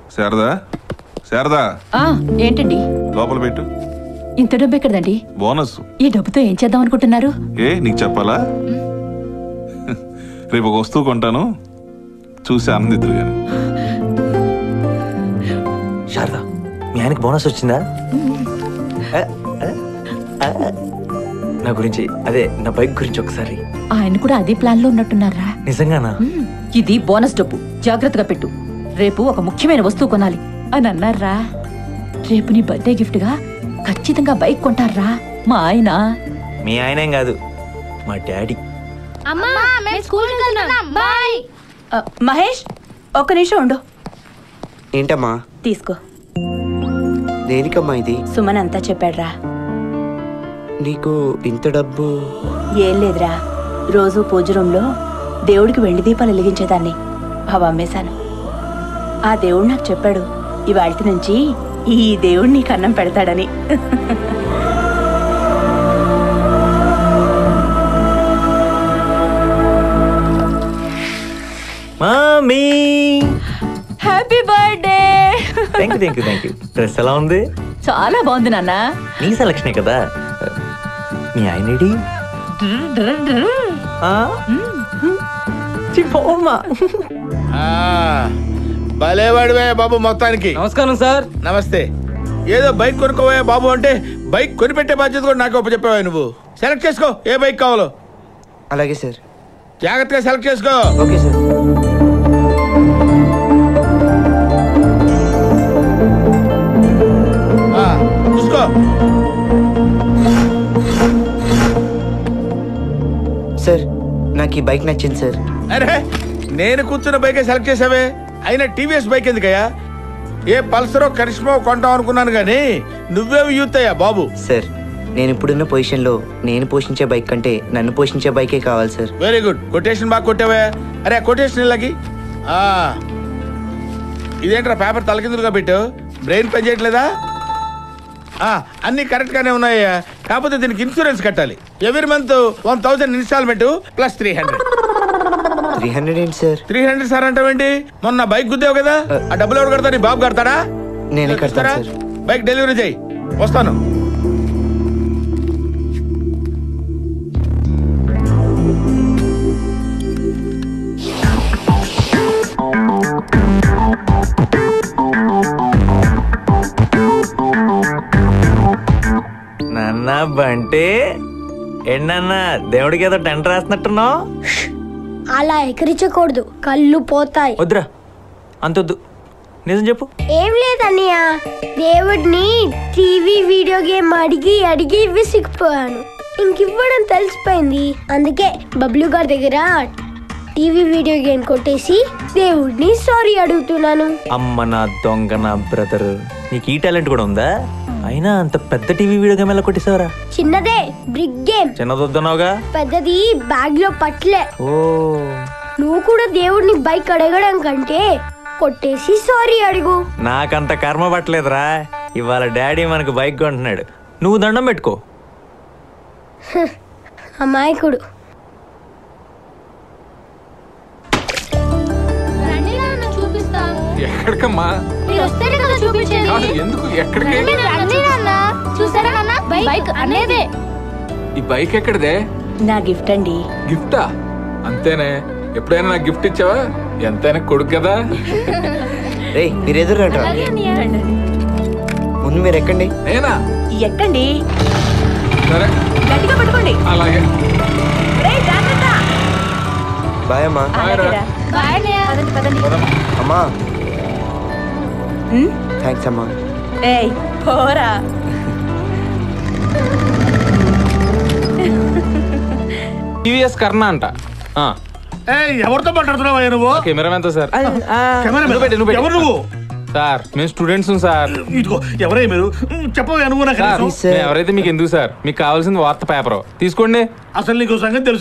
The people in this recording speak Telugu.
శారదా శారదా ఆ ఏంటండి లోపల పెట్టు ఇంత డబ్బు ఎక్కడదండి బోనస్ ఈ డబ్బుతో ఏం చేద్దాం అనుకుంటున్నారు ఏ నీకు చెప్పాలా రేపు ఒక వస్తువు కొంటాను చూసి ఆనందిద్దురు కానీ శారద మీ ఆయనకి బోనస్ వచ్చిందా ఆ, ఆ, ఆ. నా గురించి అదే నా బైక్ గురించి ఒకసారి ఆయన కూడా అదే ప్లాన్ లో ఉన్నట్టున్నారా నిజంగానా మ్మ్. ఇది బోనస్ డబ్బు జాగ్రత్తగా పెట్టు రేపు ఒక ముఖ్యమైన వస్తువు కొనాలి అని అన్నారా రేపు నీ బర్త్డే గిఫ్ట్ గా ఖచ్చితంగా బైక్ కొంటారా మా ఆయన మీ ఆయనేం కాదు మా డాడీ అమ్మా మేము స్కూల్కి వెళ్తున్నాం బాయ్ ఆ, మహేష్ ఒక్క నిమిషం ఉండు ఏంటమ్మా తీసుకో దేనికమ్మా ఇది సుమన్ అంతా చెప్పాడ్రా నీకు ఇంత డబ్బు ఏం లేదురా రోజు పూజ రూంలో దేవుడికి వెండి దీపాలు వెలిగించేదాన్ని అవి అమ్మేశాను ఆ దేవుడు నాకు చెప్పాడు ఇవాళ నుంచి ఈ దేవుడు నీకు అన్నం పెడతాడని mummy happy birthday thank you thank you thank you dress ఎలా ఉంది చాలా బాగుంది నాన్న నీ సెలక్షనే కదా మీ ఆయనడి పోమ్మా ఆ, భలేవాడివే బాబు మొత్తానికి నమస్కారం సార్ నమస్తే ఏదో బైక్ కొనుక్కోవే బాబు అంటే బైక్ కొనిపెట్టే బాధ్యత కూడా నాకు చెప్పావా నువ్వు సెలెక్ట్ చేసుకో ఏ బైక్ కావాలో అలాగే సార్ జాగ్రత్తగా సెలెక్ట్ చేసుకో ఓకే సార్ ఆ, చూసుకో సార్ నాకు ఈ బైక్ నచ్చింది సార్ అరే నేను కూర్చున్న బైకే సెలెక్ట్ చేసావే అయినా టీవీఎస్ బైక్ ఎందుకయ్యా ఏ పల్సరో కరిష్మో కొంటాం అనుకున్నాను కానీ నువ్వేమి యూత్ అయ్యా బాబు సార్ నేను ఇప్పుడున్న పొజిషన్లో నేను పోషించే బైక్ కంటే నన్ను పోషించే బైకే కావాలి సార్ వెరీ గుడ్ కొటేషన్ బాగా కొట్టావే అరే కొటేషన్ ఇలాగి ఆ. ఇదేంట్రా పేపర్ తలకిందులుగా పెట్టు బ్రెయిన్ పని చేయట్లేదా ఆ, అన్నీ కరెక్ట్ గానే ఉన్నాయ్యా కాకపోతే దీనికి ఇన్సూరెన్స్ కట్టాలి every month one thousand installment plus three hundred three hundred ఏంటి సార్ త్రీ హండ్రెడ్ సార్ అంటావేంటి మొన్న బైక్ గుద్దావు కదా ఆ డబ్బులు ఎవరు కడతా నీ బాబు కడతాడా నేనే కడతాను చూస్తారా? సార్ బైక్ డెలివరీ చేయి వస్తాను నాన్న బంటే ఏంటన్న దేవుడికి ఏదో టెంట్ రాస్తున్నట్టున్నావు అలా ఎకరించకూడదు కళ్ళు పోతాయి వద్దురా అంతొద్దు నిజం చెప్పు ఏం లేదన్నయ్య దేవుడిని టీవీ వీడియో గేమ్ అడిగి అడిగి విసిగిపోయాను ఇంకివ్వడం తెలిసిపోయింది అందుకే బబ్లు గారి దగ్గర టీవీ వీడియో గేమ్ కొట్టేసి దేవుడిని సారీ అడుగుతున్నాను అమ్మ నా దొంగ నా బ్రదర్ నీకు ఈ టాలెంట్ కూడా ఉందా అయినా అంత పెద్ద టీవీ వీడియో గేమ్ ఎలా కొట్టేసావరా చిన్నదే బ్రిక్ గేమ్ చిన్నదొద్దన్నావుగా పెద్దది బ్యాగ్ లో పట్లే ఓ నువ్వు కూడా దేవుడిని బైక్ అడగడం కంటే కొట్టేసి సారీ అడుగు నాకంత కర్మ పట్టలేదురా ఇవాళ డాడీ మనకు బైక్ కొంటున్నాడు నువ్వు దండం పెట్టుకో అమాయకుడు ఎక్కడికమ్మా మీరు వస్తేనే కదా చూపించేది కాదు ఎందుకు ఎక్కడికి రండి నాన్న చూసారా నాన్న బైక్ అనేదే ఈ బైక్ ఎక్కడిదే నా గిఫ్ట్ అండి గిఫ్టా అంతేనే ఎప్పుడైనా నాకు గిఫ్ట్ ఇచ్చావా ఎంతైనా కొడుకు కదా రే మీరు ఎదురు రండి ముందు మీరు ఎక్కండి నేనా ఎక్కండి సరే గట్టిగా పట్టుకోండి అలాగే రేయ్, జాగ్రత్త. బాయ్ అమ్మా అలాగేరా. పదండి, పదండి. అమ్మా ఉమ్, థ్యాంక్స్ అమ్మా ఏయ్ పోరా టీవీఎస్ కర్ణ అంట ఆ, ఎవరితో మాట్లాడుతున్నావా నువ్వు కెమెరా ఎంత సార్ కెమెరా నువ్వు పెట్టు, నువ్వు పెట్టు. ఎవరు నువ్వు సార్ మేము స్టూడెంట్స్ సార్ ఇదిగో ఎవరే మీరు చెప్పవే నువ్వు నాకు సార్ Please, sir. మేము ఎవరైతే మీకు ఎందుకు సార్ మీకు కావాల్సింది వార్త పేపర్ తీసుకోండి అసలు నీకు సంగతి తెలుసు